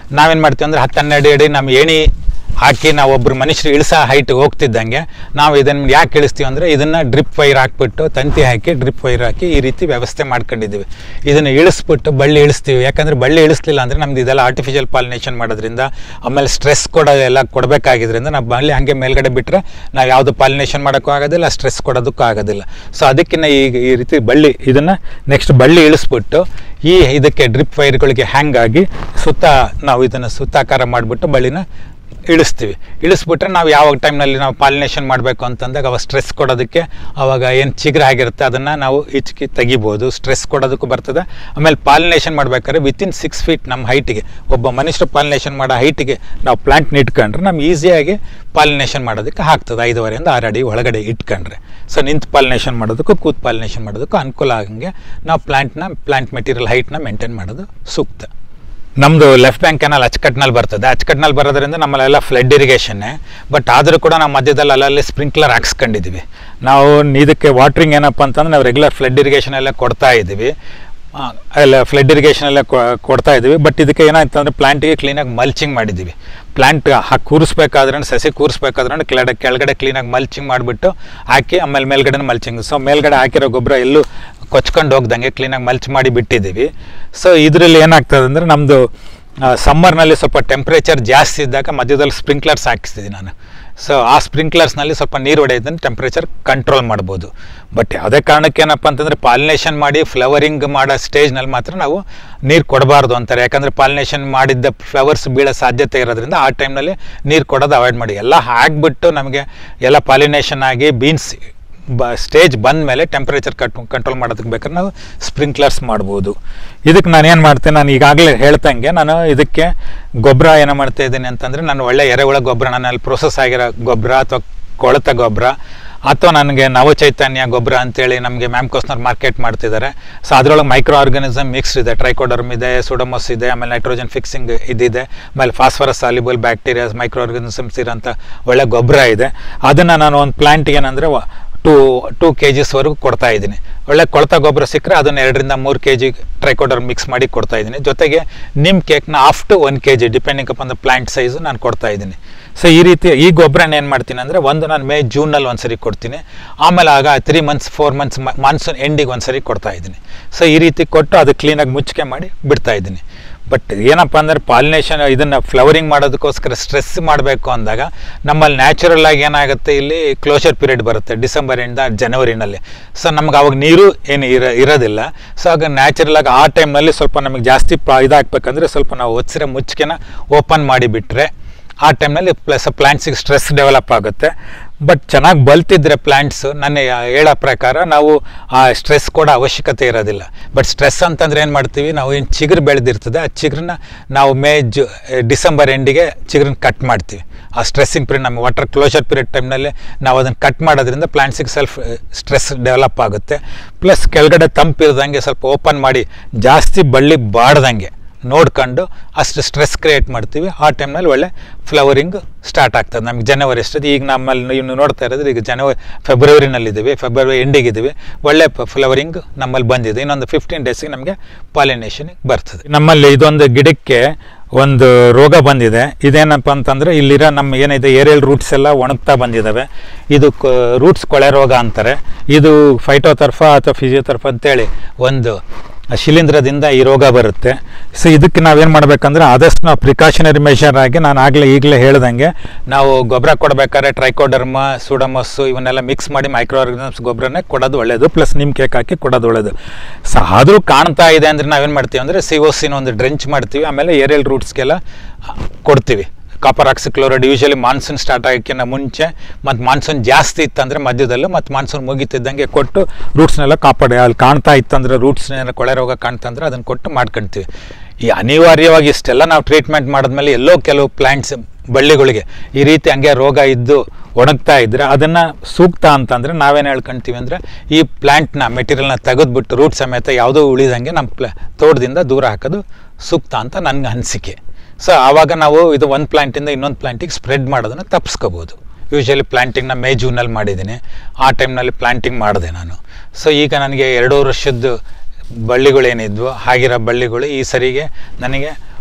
ನಾವೇನು ಮಾಡ್ತೀವಿ ಅಂದರೆ ಹತ್ತು ಹನ್ನೆರಡು ಅಡಿ ನಮ್ಮ ಏಣಿ ಹಾಕಿ ನಾವು ಒಬ್ಬರು ಮನುಷ್ಯರು ಇಳಿಸ ಹೈಟ್ ಹೋಗ್ತಿದ್ದಂಗೆ ನಾವು ಇದನ್ನು ಯಾಕೆ ಇಳಿಸ್ತೀವಿ ಅಂದರೆ ಇದನ್ನು ಡ್ರಿಪ್ ವೈರ್ ಹಾಕ್ಬಿಟ್ಟು ತಂತಿ ಹಾಕಿ ಡ್ರಿಪ್ ವೈರ್ ಹಾಕಿ ಈ ರೀತಿ ವ್ಯವಸ್ಥೆ ಮಾಡ್ಕೊಂಡಿದ್ದೀವಿ ಇದನ್ನು ಇಳಿಸ್ಬಿಟ್ಟು ಬಳ್ಳಿ ಇಳಿಸ್ತೀವಿ ಯಾಕಂದರೆ ಬಳ್ಳಿ ಇಳಿಸ್ಲಿಲ್ಲ ಅಂದರೆ ನಮ್ದು ಇದೆಲ್ಲ ಆರ್ಟಿಫಿಷಿಯಲ್ ಪಾಲಿನೇಷನ್ ಮಾಡೋದ್ರಿಂದ ಆಮೇಲೆ ಸ್ಟ್ರೆಸ್ ಕೊಡೋದೆಲ್ಲ ಕೊಡಬೇಕಾಗಿದ್ರಿಂದ ನಾವು ಬಳ್ಳಿ ಹಾಗೆ ಮೇಲ್ಗಡೆ ಬಿಟ್ಟರೆ ನಾವು ಯಾವುದು ಪಾಲಿನೇಷನ್ ಮಾಡೋಕ್ಕೂ ಆಗೋದಿಲ್ಲ ಸ್ಟ್ರೆಸ್ ಕೊಡೋದಕ್ಕೂ ಆಗೋದಿಲ್ಲ ಸೊ ಅದಕ್ಕಿಂತ ಈಗ ಈ ರೀತಿ ಬಳ್ಳಿ ಇದನ್ನು ನೆಕ್ಸ್ಟ್ ಬಳ್ಳಿ ಇಳಿಸ್ಬಿಟ್ಟು ಈ ಇದಕ್ಕೆ ಡ್ರಿಪ್ ವೈರ್ಗಳಿಗೆ ಹ್ಯಾಂಗ್ ಆಗಿ ಸುತ್ತ ನಾವು ಇದನ್ನು ಸುತ್ತಾಕಾರ ಮಾಡಿಬಿಟ್ಟು ಬಳ್ಳಿನ ಇಳಿಸ್ತೀವಿ ಇಳಿಸ್ಬಿಟ್ರೆ ನಾವು ಯಾವ ಟೈಮ್ನಲ್ಲಿ ನಾವು ಪಾಲಿನೇಷನ್ ಮಾಡಬೇಕು ಅಂತಂದಾಗ ಅವಾಗ ಸ್ಟ್ರೆಸ್ ಕೊಡೋದಕ್ಕೆ ಅವಾಗ ಏನು ಚಿಗುರು ಆಗಿರುತ್ತೆ ಅದನ್ನು ನಾವು ಹಿಚ್ಕಿ ತೆಗಿಬೋದು ಸ್ಟ್ರೆಸ್ ಕೊಡೋದಕ್ಕೂ ಬರ್ತದೆ ಆಮೇಲೆ ಪಾಲಿನೇಷನ್ ಮಾಡ್ಬೇಕಾದ್ರೆ ವಿತಿನ್ ಸಿಕ್ಸ್ ಫೀಟ್ ನಮ್ಮ ಹೈಟಿಗೆ ಒಬ್ಬ ಮನುಷ್ಯರು ಪಾಲಿನೇಷನ್ ಮಾಡೋ ಹೈಟಿಗೆ ನಾವು ಪ್ಲಾಂಟ್ನ ಇಟ್ಕೊಂಡ್ರೆ ನಮ್ಗೆ ಈಸಿಯಾಗಿ ಪಾಲಿನೇಷನ್ ಮಾಡೋದಕ್ಕೆ ಆಗ್ತದೆ ಐದುವರೆಯಿಂದ ಆರು ಅಡಿ ಒಳಗಡೆ ಇಟ್ಕೊಂಡ್ರೆ ಸೊ ನಿಂತು ಪಾಲಿನೇಷನ್ ಮಾಡೋದಕ್ಕೂ ಕೂತ್ ಪಾಲಿನೇಷನ್ ಮಾಡೋದಕ್ಕೂ ಅನುಕೂಲ ಆಗಂಗೆ ನಾವು ಪ್ಲಾಂಟ್ನ ಪ್ಲಾಂಟ್ ಮೆಟೀರಿಯಲ್ ಹೈಟ್ನ ಮೇಂಟೈನ್ ಮಾಡೋದು ಸೂಕ್ತ ನಮ್ಮದು ಲೆಫ್ಟ್ ಬ್ಯಾಂಕ್ ಕೆನಲ್ ಅಚ್ಚಕಟ್ನಲ್ಲಿ ಬರ್ತದೆ ಅಚ್ಚಕಟ್ನಲ್ಲಿ ಬರೋದ್ರಿಂದ ನಮ್ಮಲ್ಲೆಲ್ಲ ಫ್ಲಡ್ ಇರಿಗೇಷನ್ನೇ ಬಟ್ ಆದರೂ ಕೂಡ ನಾವು ಮಧ್ಯದಲ್ಲಿ ಅಲ್ಲಲ್ಲಿ ಸ್ಪ್ರಿಂಕ್ಲರ್ ಹಾಕ್ಸ್ಕೊಂಡಿದ್ದೀವಿ ನಾವು ಇದಕ್ಕೆ ವಾಟ್ರಿಂಗ್ ಏನಪ್ಪ ಅಂತಂದ್ರೆ ನಾವು ರೆಗ್ಯುಲರ್ ಫ್ಲಡ್ ಇರಿಗೇಷನ್ ಎಲ್ಲ ಕೊಡ್ತಾ ಇದ್ದೀವಿ ಆ, ಎಲ್ಲ ಫ್ಲಡ್ ಇರಿಗೇಷನ್ ಎಲ್ಲ ಕೊ- ಕೊಡ್ತಾ ಇದ್ದೀವಿ ಬಟ್ ಇದಕ್ಕೆ ಏನಾಯ್ತು ಅಂದರೆ ಪ್ಲಾಂಟಿಗೆ ಕ್ಲೀನಾಗಿ ಮಲ್ಚಿಂಗ್ ಮಾಡಿದ್ದೀವಿ ಪ್ಲಾಂಟ್ ಹಾಕಿ ಕೂರಿಸ್ಬೇಕಾದ್ರೆ ಸಸಿ ಕೂರಿಸ್ಬೇಕಾದ್ರೆ ಕೆಳಗಡೆ ಕೆಳಗಡೆ ಕ್ಲೀನಾಗಿ ಮಲ್ಚಿಂಗ್ ಮಾಡಿಬಿಟ್ಟು ಹಾಕಿ ಆಮೇಲೆ ಮೇಲ್ಗಡೆ ಮಲ್ಚಿಂಗ್ ಸೊ ಮೇಲ್ಗಡೆ ಹಾಕಿರೋ ಗೊಬ್ಬರ ಎಲ್ಲೂ ಕೊಚ್ಕೊಂಡು ಹೋಗ್ದಂಗೆ ಕ್ಲೀನಾಗಿ ಮಲ್ಚ್ ಮಾಡಿ ಬಿಟ್ಟಿದ್ದೀವಿ ಸೊ ಇದರಲ್ಲಿ ಏನಾಗ್ತದೆ ಅಂದರೆ ನಮ್ಮದು ಸಮ್ಮರ್ನಲ್ಲಿ ಸ್ವಲ್ಪ ಟೆಂಪ್ರೇಚರ್ ಜಾಸ್ತಿ ಇದ್ದಾಗ ಮಧ್ಯದಲ್ಲಿ ಸ್ಪ್ರಿಂಕ್ಲರ್ಸ್ ಹಾಕಿಸ್ತಿದ್ದೀನಿ ನಾನು ಸೊ ಆ ಸ್ಪ್ರಿಂಕ್ಲರ್ಸ್ನಲ್ಲಿ ಸ್ವಲ್ಪ ನೀರು ಹೊಡೆಯೋದನ್ನು ಟೆಂಪ್ರೇಚರ್ ಕಂಟ್ರೋಲ್ ಮಾಡ್ಬೋದು ಬಟ್ ಯಾವುದೇ ಕಾರಣಕ್ಕೆ ಏನಪ್ಪ ಅಂತಂದರೆ ಪಾಲಿನೇಷನ್ ಮಾಡಿ ಫ್ಲವರಿಂಗ್ ಮಾಡೋ ಸ್ಟೇಜ್ನಲ್ಲಿ ಮಾತ್ರ ನಾವು ನೀರು ಕೊಡಬಾರ್ದು ಅಂತಾರೆ ಯಾಕಂದರೆ ಪಾಲಿನೇಷನ್ ಮಾಡಿದ್ದ ಫ್ಲವರ್ಸ್ ಬೀಳೋ ಸಾಧ್ಯತೆ ಇರೋದ್ರಿಂದ ಆ ಟೈಮ್ನಲ್ಲಿ ನೀರು ಕೊಡೋದು ಅವಾಯ್ಡ್ ಮಾಡಿ ಎಲ್ಲ ಹಾಕ್ಬಿಟ್ಟು ನಮಗೆ ಎಲ್ಲ ಪಾಲಿನೇಷನ್ ಆಗಿ ಬೀನ್ಸ್ ಬ ಸ್ಟೇಜ್ ಬಂದ ಮೇಲೆ ಟೆಂಪ್ರೇಚರ್ ಕಟ್ ಕಂಟ್ರೋಲ್ ಮಾಡೋದಕ್ಕೆ ಬೇಕಾದ್ರೆ ನಾವು ಸ್ಪ್ರಿಂಕ್ಲರ್ಸ್ ಮಾಡ್ಬೋದು ಇದಕ್ಕೆ ನಾನು ಏನು ಮಾಡ್ತೇನೆ ನಾನು ಈಗಾಗಲೇ ಹೇಳ್ತಂಗೆ ನಾನು ಇದಕ್ಕೆ ಗೊಬ್ಬರ ಏನೋ ಮಾಡ್ತಾ ಇದ್ದೀನಿ ಅಂತಂದರೆ ನಾನು ಒಳ್ಳೆ ಎರೆಹುಳ ಗೊಬ್ಬರ ನಾನು ಅಲ್ಲಿ ಪ್ರೊಸೆಸ್ ಆಗಿರೋ ಗೊಬ್ಬರ ಅಥವಾ ಕೊಳೆತ ಗೊಬ್ಬರ ಅಥವಾ ನನಗೆ ನವಚೈತನ್ಯ ಗೊಬ್ಬರ ಅಂತೇಳಿ ನಮಗೆ ಮ್ಯಾಮ್ಕೋಸ್ನವ್ರು ಮಾರ್ಕೆಟ್ ಮಾಡ್ತಿದ್ದಾರೆ ಸೊ ಅದರೊಳಗೆ ಮೈಕ್ರೋ ಆರ್ಗನಿಸಮ್ ಮಿಕ್ಸ್ ಇದೆ ಟ್ರೈಕೋಡರ್ಮ್ ಇದೆ ಸುಡಮಸ್ ಇದೆ ಆಮೇಲೆ ನೈಟ್ರೋಜನ್ ಫಿಕ್ಸಿಂಗ್ ಇದಿದೆ ಆಮೇಲೆ phosphorus soluble bacterias micro organisms ಇರೋಂಥ ಒಳ್ಳೆ ಗೊಬ್ಬರ ಇದೆ ಅದನ್ನು ನಾನು ಒಂದು ಪ್ಲಾಂಟಿಗೆ ಏನಂದರೆ ಟೂ ಟೂ ಕೆ ಜಿಸ್ವರೆಗೂ ಕೊಡ್ತಾ ಇದ್ದೀನಿ ಒಳ್ಳೆ ಕೊಳ್ತ ಗೊಬ್ಬರ ಸಿಕ್ಕರೆ ಅದನ್ನು ಎರಡರಿಂದ ಮೂರು ಕೆ ಜಿ ಟ್ರೈಕೋಡರ್ ಮಿಕ್ಸ್ ಮಾಡಿ ಕೊಡ್ತಾ ಇದ್ದೀನಿ ಜೊತೆಗೆ ನಿಮ್ಮ ಕೇಕ್ನ of two one K G depending upon the plant size ನಾನು ಕೊಡ್ತಾ ಇದ್ದೀನಿ ಸೊ ಈ ರೀತಿ ಈ ಗೊಬ್ಬರನ ಏನು ಮಾಡ್ತೀನಿ ಅಂದರೆ ಒಂದು ನಾನು ಮೇ ಜೂನಲ್ಲಿ ಒಂದು ಸರಿ ಕೊಡ್ತೀನಿ ಆಮೇಲೆ ಆಗ three months four months monsoon ಎಂಡಿಗೆ ಒಂದು ಸರಿ ಕೊಡ್ತಾ ಇದ್ದೀನಿ ಸೊ ಈ ರೀತಿ ಕೊಟ್ಟು ಅದು ಕ್ಲೀನಾಗಿ ಮುಚ್ಚಿಗೆ ಮಾಡಿ ಬಿಡ್ತಾ ಇದ್ದೀನಿ ಬಟ್ ಏನಪ್ಪ ಅಂದರೆ ಪಾಲಿನೇಷನ್ ಇದನ್ನು ಫ್ಲವರಿಂಗ್ ಮಾಡೋದಕ್ಕೋಸ್ಕರ ಸ್ಟ್ರೆಸ್ ಮಾಡಬೇಕು ಅಂದಾಗ ನಮ್ಮಲ್ಲಿ ನ್ಯಾಚುರಲ್ ಆಗಿ ಏನಾಗುತ್ತೆ ಇಲ್ಲಿ ಕ್ಲೋಷರ್ ಪೀರಿಯಡ್ ಬರುತ್ತೆ ಡಿಸೆಂಬರಿಂದ ಜನವರಿನಲ್ಲಿ ಸೊ ನಮ್ಗೆ ಅವಾಗ ನೀರು ಏನು ಇರ ಇರೋದಿಲ್ಲ ಸೊ ಆಗ ನ್ಯಾಚುರಲ್ ಆಗಿ ಆ ಟೈಮ್ನಲ್ಲಿ ಸ್ವಲ್ಪ ನಮಗೆ ಜಾಸ್ತಿ ಪಾ ಇದಾಗಬೇಕಂದ್ರೆ ಸ್ವಲ್ಪ ನಾವು ಒತ್ಸಿರೋ ಮುಚ್ಚಿಗೆನ ಓಪನ್ ಮಾಡಿಬಿಟ್ರೆ ಆ ಟೈಮ್ನಲ್ಲಿ ಪ್ಲಸ್ ಪ್ಲ್ಯಾಂಟ್ಸಿಗೆ ಸ್ಟ್ರೆಸ್ ಡೆವಲಪ್ ಆಗುತ್ತೆ ಬಟ್ ಚೆನ್ನಾಗಿ ಬಲ್ತಿದ್ರೆ ಪ್ಲ್ಯಾಂಟ್ಸ್ ನನ್ನ ಹೇಳೋ ಪ್ರಕಾರ ನಾವು ಆ ಸ್ಟ್ರೆಸ್ ಕೊಡೋ ಅವಶ್ಯಕತೆ ಇರೋದಿಲ್ಲ ಬಟ್ ಸ್ಟ್ರೆಸ್ ಅಂತಂದ್ರೆ ಏನು ಮಾಡ್ತೀವಿ ನಾವು ಏನು ಚಿಗುರು ಬೆಳೆದಿರ್ತದೆ ಆ ಚಿಗುರನ್ನ ನಾವು ಮೇ ಜು ಡಿಸೆಂಬರ್ ಎಂಡಿಗೆ ಚಿಗುರನ್ನ ಕಟ್ ಮಾಡ್ತೀವಿ ಆ ಸ್ಟ್ರೆಸ್ಸಿಂಗ್ ಪೀರಿಯಡ್ ನಮ್ಮ ವಾಟರ್ ಕ್ಲೋಷರ್ ಪೀರಿಯಡ್ ಟೈಮ್ನಲ್ಲಿ ನಾವು ಅದನ್ನು ಕಟ್ ಮಾಡೋದ್ರಿಂದ ಪ್ಲಾಂಟ್ಸಿಗೆ ಸೆಲ್ಫ್ ಸ್ಟ್ರೆಸ್ ಡೆವಲಪ್ ಆಗುತ್ತೆ ಪ್ಲಸ್ ಕೆಳಗಡೆ ತಂಪಿರ್ದಂಗೆ ಸ್ವಲ್ಪ ಓಪನ್ ಮಾಡಿ ಜಾಸ್ತಿ ಬಳ್ಳಿ ಬಾಡ್ದಂಗೆ ನೋಡ್ಕೊಂಡು ಅಷ್ಟು ಸ್ಟ್ರೆಸ್ ಕ್ರಿಯೇಟ್ ಮಾಡ್ತೀವಿ ಆ ಟೈಮ್ನಲ್ಲಿ ಒಳ್ಳೆ ಫ್ಲವರಿಂಗ್ ಸ್ಟಾರ್ಟ್ ಆಗ್ತದೆ ನಮ್ಗೆ ಜನವರಿ ಅಷ್ಟೊತ್ತು ಈಗ ನಮ್ಮಲ್ಲಿ ನೀವು ನೋಡ್ತಾ ಇರೋದ್ರೆ ಈಗ ಜನವರಿ ಫೆಬ್ರವರಿನಲ್ಲಿದ್ದೀವಿ ಫೆಬ್ರವರಿ ಎಂಡಿಗಿದ್ದೀವಿ ಒಳ್ಳೆ ಫ್ಲವರಿಂಗ್ ನಮ್ಮಲ್ಲಿ ಬಂದಿದೆ ಇನ್ನೊಂದು ಫಿಫ್ಟೀನ್ ಡೇಸ್ಗೆ ನಮಗೆ ಪಾಲಿನೇಷನ್ ಬರ್ತದೆ ನಮ್ಮಲ್ಲಿ ಇದೊಂದು ಗಿಡಕ್ಕೆ ಒಂದು ರೋಗ ಬಂದಿದೆ ಇದೇನಪ್ಪ ಅಂತಂದರೆ ಇಲ್ಲಿರೋ ನಮ್ಮ ಏನಿದೆ ಏರಿಯಲ್ ರೂಟ್ಸ್ ಎಲ್ಲ ಒಣಗ್ತಾ ಬಂದಿದ್ದಾವೆ ಇದು ರೂಟ್ಸ್ ಕೊಳೆ ರೋಗ ಅಂತಾರೆ ಇದು ಫೈಟೋತರ್ಫ ಅಥವಾ ಫಿಸಿಯೋತರ್ಫ ಅಂತೇಳಿ ಒಂದು ಶಿಲೀಂಧ್ರದಿಂದ ಈ ರೋಗ ಬರುತ್ತೆ ಸೊ ಇದಕ್ಕೆ ನಾವೇನು ಮಾಡಬೇಕಂದ್ರೆ ಆದಷ್ಟು ನಾವು ಪ್ರಿಕಾಷನರಿ ಮೆಷರ್ ಆಗಿ ನಾನು ಆಗಲೇ ಈಗಲೇ ಹೇಳ್ದಂಗೆ ನಾವು ಗೊಬ್ಬರ ಕೊಡಬೇಕಾದ್ರೆ ಟ್ರೈಕೋಡರ್ಮ ಸುಡಮಸ್ಸು ಇವನ್ನೆಲ್ಲ ಮಿಕ್ಸ್ ಮಾಡಿ ಮೈಕ್ರೋ ಆರ್ಗನಿಸಮ್ಸ್ ಗೊಬ್ಬರನೇ ಕೊಡೋದು ಒಳ್ಳೆಯದು ಪ್ಲಸ್ ನಿಮ್ಮ ಕೇಕ್ ಹಾಕಿ ಕೊಡೋದು ಒಳ್ಳೆಯದು ಸೊ ಆದರೂ ಕಾಣ್ತಾ ಇದೆ ಅಂದರೆ ನಾವೇನು ಮಾಡ್ತೀವಿ ಅಂದರೆ ಸಿ ಒ ಸಿನ ಒಂದು ಡ್ರೆಂಚ್ ಮಾಡ್ತೀವಿ ಆಮೇಲೆ ಏರಿಯಲ್ ರೂಟ್ಸ್ಗೆಲ್ಲ ಕೊಡ್ತೀವಿ copper oxychloride usually monsoon start ಆಗೋಕ್ಕಿಂತ ಮುಂಚೆ ಮತ್ತು ಮಾನ್ಸೂನ್ ಜಾಸ್ತಿ ಇತ್ತಂದರೆ ಮಧ್ಯದಲ್ಲೂ ಮತ್ತು ಮಾನ್ಸೂನ್ ಮುಗಿತಿದ್ದಂಗೆ ಕೊಟ್ಟು ರೂಟ್ಸ್ನೆಲ್ಲ ಕಾಪಾಡಿ ಅಲ್ಲಿ ಕಾಣ್ತಾ ಇತ್ತಂದ್ರೆ ರೂಟ್ಸ್ನ ಕೊಳೆ ರೋಗ ಕಾಣ್ತಂದ್ರೆ ಅದನ್ನು ಕೊಟ್ಟು ಮಾಡ್ಕೊಳ್ತೀವಿ ಈ ಅನಿವಾರ್ಯವಾಗಿ ಇಷ್ಟೆಲ್ಲ ನಾವು ಟ್ರೀಟ್ಮೆಂಟ್ ಮಾಡಿದ್ಮೇಲೆ ಎಲ್ಲೋ ಕೆಲವು ಪ್ಲ್ಯಾಂಟ್ಸ್ ಬಳ್ಳಿಗಳಿಗೆ ಈ ರೀತಿ ಹಂಗೆ ರೋಗ ಇದ್ದು ಒಣಗ್ತಾ ಇದ್ದರೆ ಅದನ್ನು ಸೂಕ್ತ ಅಂತಂದರೆ ನಾವೇನು ಹೇಳ್ಕೊಳ್ತೀವಿ ಅಂದರೆ ಈ ಪ್ಲ್ಯಾಂಟ್ನ ಮೆಟೀರಿಯಲ್ನ ತೆಗೆದ್ಬಿಟ್ಟು ರೂಟ್ ಸಮೇತ ಯಾವುದೋ ಉಳಿದಂಗೆ ನಮ್ಮ ಪ್ಲ ತೋಟದಿಂದ ದೂರ ಹಾಕೋದು ಸೂಕ್ತ ಅಂತ ನನಗೆ ಅನಿಸಿಕೆ ಸೊ ಆವಾಗ ನಾವು ಇದು ಒಂದು ಪ್ಲ್ಯಾಂಟಿಂದ ಇನ್ನೊಂದು ಪ್ಲ್ಯಾಂಟಿಗೆ ಸ್ಪ್ರೆಡ್ ಮಾಡೋದನ್ನು ತಪ್ಪಿಸ್ಕೋಬೋದು ಯೂಶಲಿ ಪ್ಲ್ಯಾಂಟಿಂಗ್ನ ಮೇ ಜೂನಲ್ಲಿ ಮಾಡಿದ್ದೀನಿ ಆ ಟೈಮ್ನಲ್ಲಿ ಪ್ಲ್ಯಾಂಟಿಂಗ್ ಮಾಡಿದೆ ನಾನು ಸೊ ಈಗ ನನಗೆ ಎರಡೂವರೆ ವರ್ಷದ್ದು ಬಳ್ಳಿಗಳೇನಿದ್ವು ಹಾಗಿರೋ ಬಳ್ಳಿಗಳು ಈ ಸರಿಗೆ ನನಗೆ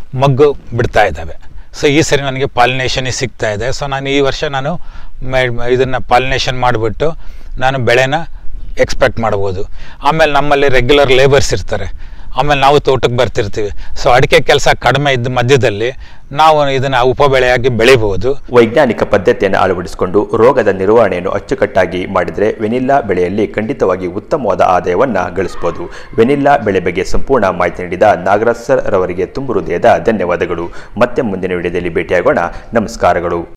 ಮಗ್ಗು ಬಿಡ್ತಾ ಇದ್ದಾವೆ ಸೊ ಈ ಸರಿ ನನಗೆ ಪಾಲಿನೇಷನ್ ಸಿಗ್ತಾ ಇದೆ ಸೊ ನಾನು ಈ ವರ್ಷ ನಾನು ಇದನ್ನು ಪಾಲಿನೇಷನ್ ಮಾಡಿಬಿಟ್ಟು ನಾನು ಬೆಳೆನ ಎಕ್ಸ್ಪೆಕ್ಟ್ ಮಾಡ್ಬೋದು ಆಮೇಲೆ ನಮ್ಮಲ್ಲಿ ರೆಗ್ಯುಲರ್ ಲೇಬರ್ಸ್ ಇರ್ತಾರೆ ಆಮೇಲೆ ನಾವು ತೋಟಕ್ಕೆ ಬರ್ತಿರ್ತೀವಿ ಸೊ ಅಡಿಕೆ ಕೆಲಸ ಕಡಿಮೆ ಇದ್ದ ಮಧ್ಯದಲ್ಲಿ ನಾವು ಇದನ್ನು ಉಪಬೆಳೆಯಾಗಿ ಬೆಳಿಬೋದು ವೈಜ್ಞಾನಿಕ ಪದ್ಧತಿಯನ್ನು ಅಳವಡಿಸಿಕೊಂಡು ರೋಗದ ನಿರ್ವಹಣೆಯನ್ನು ಅಚ್ಚುಕಟ್ಟಾಗಿ ಮಾಡಿದರೆ ವೆನಿಲ್ಲಾ ಬೆಳೆಯಲ್ಲಿ ಖಂಡಿತವಾಗಿ ಉತ್ತಮವಾದ ಆದಾಯವನ್ನು ಗಳಿಸಬಹುದು ವೆನಿಲ್ಲಾ ಬೆಳೆ ಬಗ್ಗೆ ಸಂಪೂರ್ಣ ಮಾಹಿತಿ ನೀಡಿದ ನಾಗರಾಜ್ ಸರ್ ರವರಿಗೆ ತುಂಬು ಹೃದಯದ ಧನ್ಯವಾದಗಳು ಮತ್ತೆ ಮುಂದಿನ ವಿಡಿಯೋದಲ್ಲಿ ಭೇಟಿಯಾಗೋಣ ನಮಸ್ಕಾರಗಳು